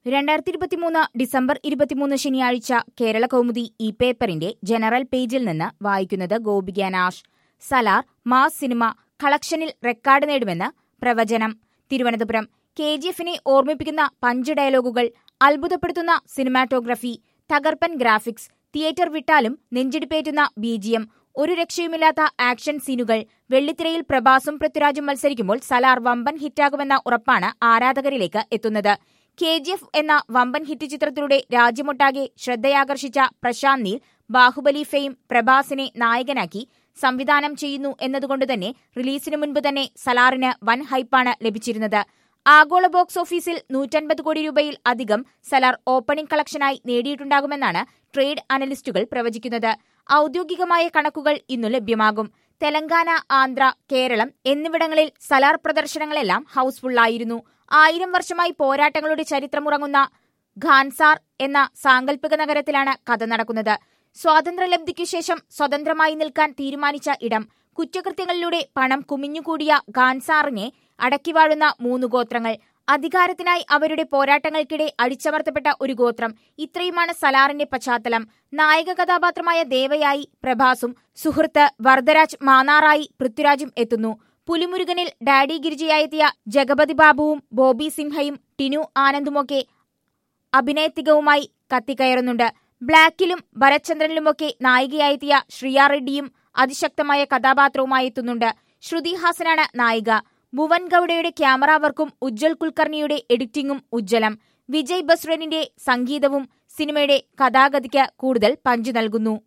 രണ്ടായിരത്തി ഇരുപത്തിമൂന്ന് ഡിസംബർ ഇരുപത്തിമൂന്ന് ശനിയാഴ്ച കേരള കൗമുദി ഈ പേപ്പറിന്റെ ജനറൽ പേജിൽ നിന്ന് വായിക്കുന്നത് ഗോപിക നാഷ് സലാർ മാസ് സിനിമ കളക്ഷനിൽ റെക്കോർഡ് നേടുമെന്ന് പ്രവചനം തിരുവനന്തപുരം കെ ജി എഫിനെ ഓർമ്മിപ്പിക്കുന്ന പഞ്ച് ഡയലോഗുകൾ അത്ഭുതപ്പെടുത്തുന്ന സിനിമാറ്റോഗ്രഫി തകർപ്പൻ ഗ്രാഫിക്സ് തിയേറ്റർ വിട്ടാലും നെഞ്ചിടിപ്പേറ്റുന്ന ബിജിഎം ഒരു രക്ഷയുമില്ലാത്ത ആക്ഷൻ സീനുകൾ വെള്ളിത്തിരയിൽ പ്രഭാസും പൃഥ്വിരാജും മത്സരിക്കുമ്പോൾ സലാർ വമ്പൻ ഹിറ്റാകുമെന്ന ഉറപ്പാണ് ആരാധകരിലേക്ക് എത്തുന്നത് കെ ജി എഫ് എന്ന വമ്പൻ ഹിറ്റ് ചിത്രത്തിലൂടെ രാജ്യമൊട്ടാകെ ശ്രദ്ധയാകർഷിച്ച പ്രശാന്ത് നീൽ ബാഹുബലി ഫെയിം പ്രഭാസിനെ നായകനാക്കി സംവിധാനം ചെയ്യുന്നു എന്നതുകൊണ്ട് തന്നെ റിലീസിനു മുൻപ് തന്നെ സലാറിന് വൻ ഹൈപ്പാണ് ലഭിച്ചിരുന്നത് ആഗോള ബോക്സ് ഓഫീസിൽ നൂറ്റൻപത് കോടി രൂപയിൽ അധികം സലാർ ഓപ്പണിംഗ് കളക്ഷനായി നേടിയിട്ടുണ്ടാകുമെന്നാണ് ട്രേഡ് അനലിസ്റ്റുകൾ പ്രവചിക്കുന്നത് ഔദ്യോഗികമായ കണക്കുകൾ ഇന്നു ലഭ്യമാകും തെലങ്കാന ആന്ധ്ര കേരളം എന്നിവിടങ്ങളിൽ സലാർ പ്രദർശനങ്ങളെല്ലാം ഹൌസ്ഫുള്ളായിരുന്നു ആയിരം വർഷമായി പോരാട്ടങ്ങളുടെ ചരിത്രമുറങ്ങുന്ന ഖാൻസാർ എന്ന സാങ്കല്പിക നഗരത്തിലാണ് കഥ നടക്കുന്നത് സ്വാതന്ത്ര്യലബ്ധിക്കു ശേഷം സ്വതന്ത്രമായി നിൽക്കാൻ തീരുമാനിച്ച ഇടം കുറ്റകൃത്യങ്ങളിലൂടെ പണം കുമിഞ്ഞുകൂടിയ ഖാൻസാറിനെ അടക്കിവാഴുന്ന മൂന്ന് ഗോത്രങ്ങൾ അധികാരത്തിനായി അവരുടെ പോരാട്ടങ്ങൾക്കിടെ അടിച്ചമർത്തപ്പെട്ട ഒരു ഗോത്രം ഇത്രയുമാണ് സലാറിന്റെ പശ്ചാത്തലം നായക കഥാപാത്രമായ ദേവയായി പ്രഭാസും സുഹൃത്ത് വരദരാജ് മാന്നാറായി പൃഥ്വിരാജും എത്തുന്നു പുലിമുരുകനിൽ ഡാഡി ഗിരിജയായെത്തിയ ജഗപതി ബാബുവും ബോബി സിംഹയും ടിനു ആനന്ദുമൊക്കെ അഭിനയത്തികവുമായി കത്തിക്കയറുന്നുണ്ട് ബ്ലാക്കിലും ഭരത്ചന്ദ്രനിലുമൊക്കെ നായികയായെത്തിയ ശ്രിയ റെഡ്ഡിയും അതിശക്തമായ കഥാപാത്രവുമായി എത്തുന്നുണ്ട് ശ്രുതി ഹാസനാണ് നായിക ഭുവൻ ഗൌഡയുടെ ക്യാമറ വർക്കും ഉജ്ജൽ കുൽക്കർണിയുടെ എഡിറ്റിംഗും ഉജ്ജ്വലം വിജയ് ബസ്രനിന്റെ സംഗീതവും സിനിമയുടെ കഥാഗതിക്ക് കൂടുതൽ പഞ്ചു നൽകുന്നു